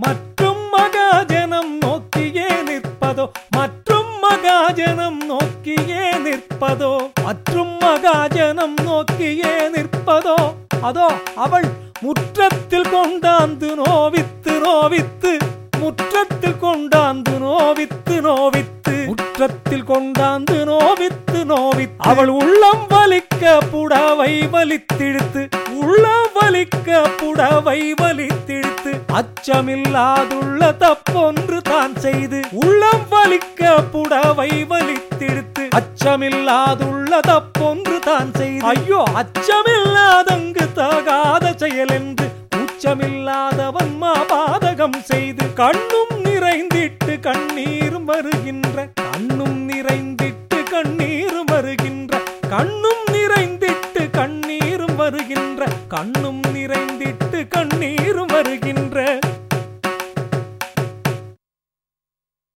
மற்றும் மகாஜனம் நோக்கியே நிற்பதோ மற்றும் மகாஜனம் நோக்கியே நிற்பதோ மற்றும் மகாஜனம் நோக்கியே நிற்பதோ அதோ அவள் முற்றத்தில் கொண்டாந்து நோவித்து நோவித்து முற்றத்தில் கொண்டாந்து நோவித்து நோவித்து முற்றத்தில் கொண்டாந்து நோவித்து நோவித்து அவள் உள்ளம் வலிக்க புடவை வலித்திழுத்து உள்ளம் வலிக்க புடவை வலித்திழுத்து அச்சமில்லாதுள்ள தப்பொன்று தான் செய்து உள்ளம் வலிக்க புடவை வலித்திழுத்து அச்சமில்லாதுள்ள தப்பொன்று தான் செய்து ஐயோ அச்சமில்லாதங்கு தகாத செயல் என்று உச்சமில்லாதவன் மாபாதகம் செய்து கண்ணும் நிறைந்திட்டு கண்ணீரும் வருகின்ற கண்ணும் நிறைந்திட்டு கண்ணீரும் வருகின்ற கண்ணும் நிறைந்திட்டு கண்ணீரும் வருகின்ற கண்ணும்